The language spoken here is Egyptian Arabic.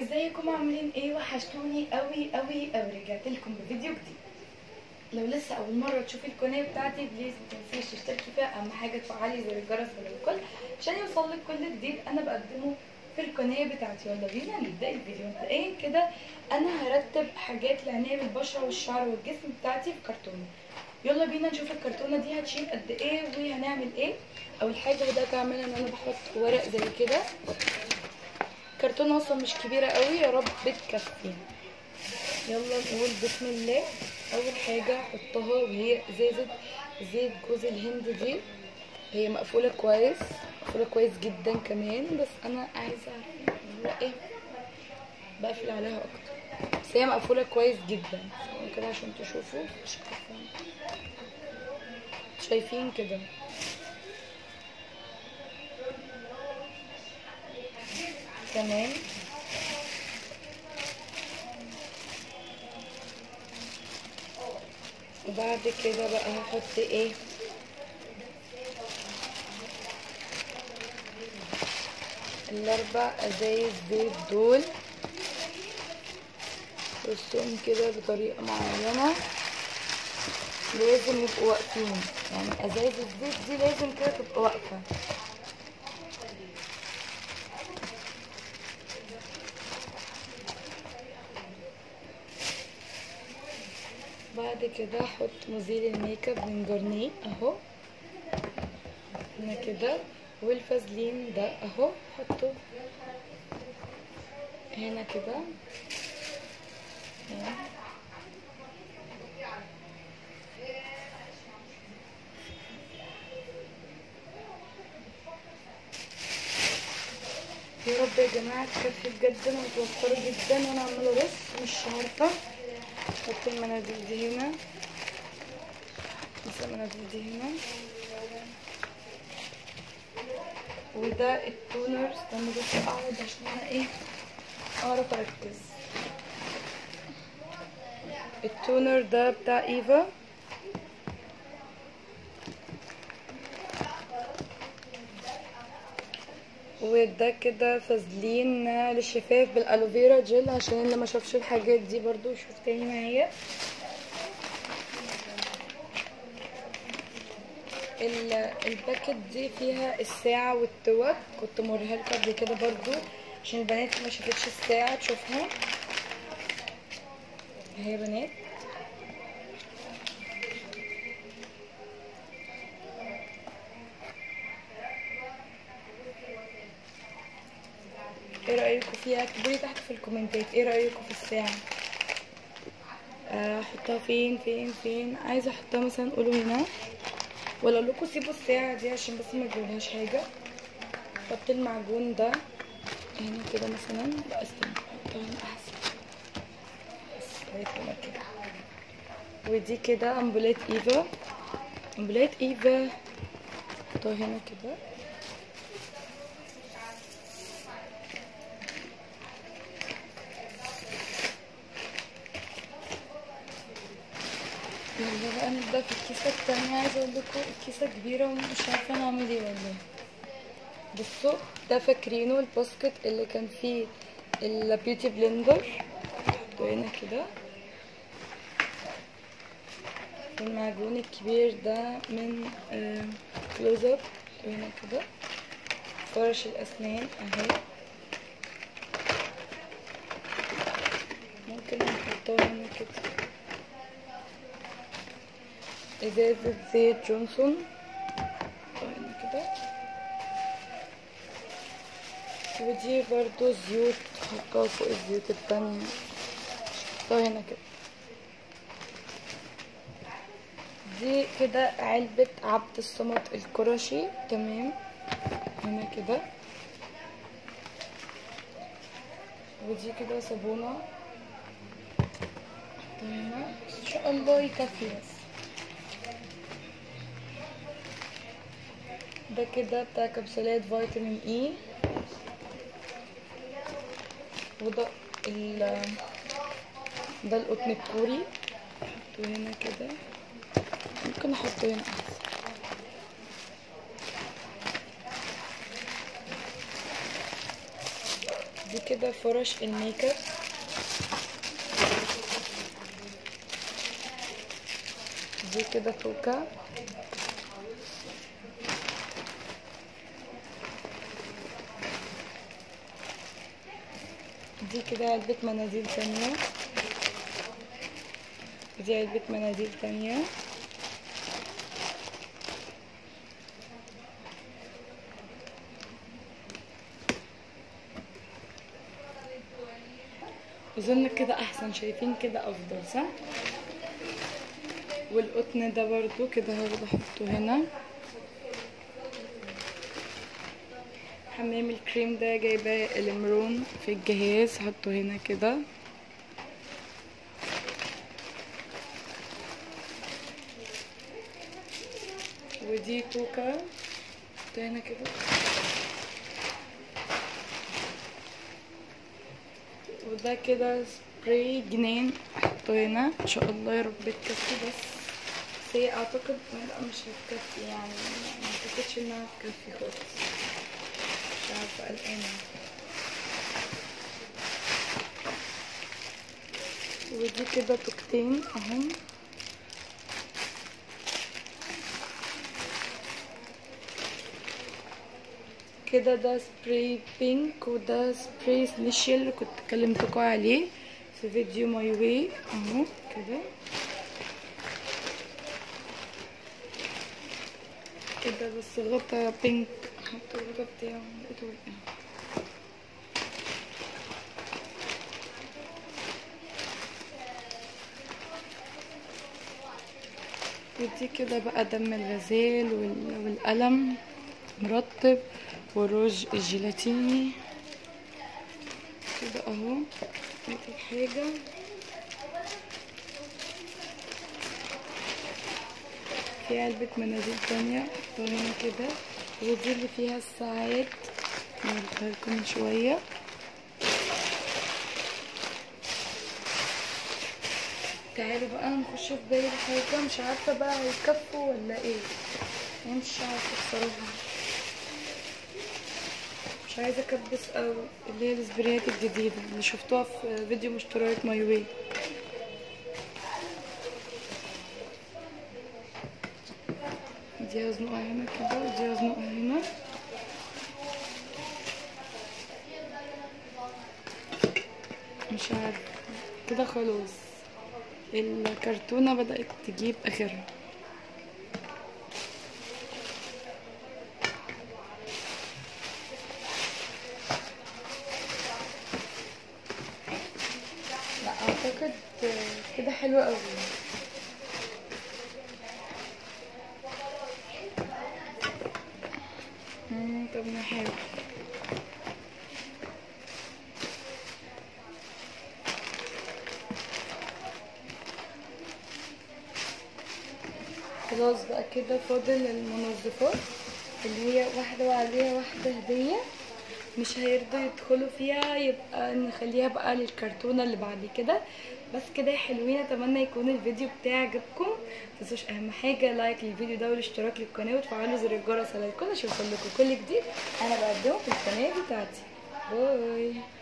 ازيكم عاملين ايه وحشتوني قوي قوي قوي رجعت لكم بفيديو جديد لو لسه اول مره تشوفي القناه بتاعتي بليز ما تنسيش تشتركي فيها اهم حاجه تفعلي زر الجرس للكل عشان يوصلك كل جديد انا بقدمه في القناه بتاعتي يلا بينا نبدا الفيديو مبدئيا كده انا هرتب حاجات لعنايه بالبشره والشعر والجسم بتاعتي في كرتونه يلا بينا نشوف الكرتونه دي هتشيل قد ايه وهنعمل ايه اول حاجه بدات اعملها ان انا بحط ورق زي كده كرتونه اصلا مش كبيره قوي يا رب تكفي يلا نقول بسم الله اول حاجه احطها وهي ازازه زيت جوز الهند دي هي مقفوله كويس مقفوله كويس جدا كمان بس انا عايزه اعرف ايه بقفل عليها اكتر بس هي مقفوله كويس جدا كده عشان تشوفوا شايفين كده تمام وبعد كده بقى هحط ايه الاربع ازايز زيت دول رصهم كده بطريقه معينه لازم يبقوا واقفين يعني ازايز الزيت دي لازم كده تبقى واقفه بعد كده احط مزيل الميك اب من جارنيه اهو هنا كده والفازلين ده اهو حطه هنا كده يا رب يا جماعه تكفي بجد انا متوتره جدا وانا عماله ارص مش عارفه احط المناديل دي هنا بس المناديل دي هنا وده التونر استنى بس اقعد عشان انا ايه اعرف اركز التونر ده بتاع ايفا وده كده فازلين للشفاف بالالوفيرا جل عشان اللي ما شافش الحاجات دي برضو يشوف تاني معايا الباكت دي فيها الساعة والتوك كنت موريها لكم قبل كده برضو عشان البنات ما شافتش الساعة تشوفها اهي بنات ايه رايكم فيها اكتبولي تحت في الكومنتات ايه رايكم في الساعه احطها فين فين فين عايزه احطها مثلا قولوا هنا ولا اقول لكم سيبوا الساعه دي عشان بس ما تجيبولهاش حاجه احط المعجون ده هنا كده مثلا لا استنى احطها هنا احسن بس هنا كده ودي كده امبولات ايفا امبولات ايفا احطها هنا كده يلا بقى نبدأ في الكيسة التانية عايزة اقول لكم الكيسة كبيرة ومش عارفة انا اعمل ايه والله بصوا ده فاكرينه الباسكت اللي كان فيه البيوتي بلندر حطه هنا كده المعجون الكبير ده من كلوز اب هنا كده فرش الاسنان اهي ممكن نحطها هنا كده ازازة زيت جونسون هنا كده ودي برضو زيوت حطها فوق الزيوت التانية حطها هنا كده دي كده علبة عبد الصمد الكرشي تمام هنا كده ودي كده صابونة هنا ان شاء الله يكفي بس ده كده بتاع كبسولات فيتامين اي وده ال ده القطن الكوري احطه هنا كده ممكن احطه هنا احسن دي كده فرش الميك اب دي كده توكة دي كده علبة مناديل تانية دي علبة مناديل تانية اظن كده احسن شايفين كده افضل صح والقطن ده برضو كده هاخده احطه هنا حمام الكريم ده جايباه المرون في الجهاز هحطه هنا كده ودي كوكا حطها هنا كده وده كده سبراي جنين احطه هنا ان شاء الله يا رب تكفي بس بس هي اعتقد لا مش هتكفي يعني ما اعتقدش انها هتكفي خالص مش عارفه قلقانه ودي كده توكتين اهم كده ده سبراي بينك وده سبراي سنيشيل اللي كنت كلمتكم عليه في فيديو ماي واي اهو كده كده بس غطا بينك حط الغطا بتاعه لقيته وقع ودي كده بقى دم الغزال وال- والقلم مرطب والروج الجيلاتيني كده اهو ادي حاجة في علبة مناديل تانية احطها هنا كده ودي اللي فيها الساعات نوريها لكم من شوية تعالوا بقى نخش في باقي الحاجة مش عارفة بقى هيكفوا ولا ايه يعني مش عارفة بصراحة مش عايزة اكبس قوي اللي هي السبريات الجديدة اللي شفتوها في فيديو مشتريات ماي واي دي هزنقها هنا كده ودي هزنقها هنا مش عارفة كده خلاص الكرتونة بدأت تجيب آخرها لا أعتقد كده حلوة أوي مم، طب نحاول خلاص بقى كده فاضل المنظفات اللي هي واحدة وعليها واحدة هدية مش هيرضوا يدخلوا فيها يبقى نخليها بقى للكرتونة اللي بعد كده بس كده يا حلوين اتمنى يكون الفيديو بتاعي عجبكم متنسوش اهم حاجة لايك للفيديو ده والاشتراك للقناة وتفعلوا زر الجرس على الكل عشان يوصلكوا كل جديد انا بقدمه في القناة بتاعتي باي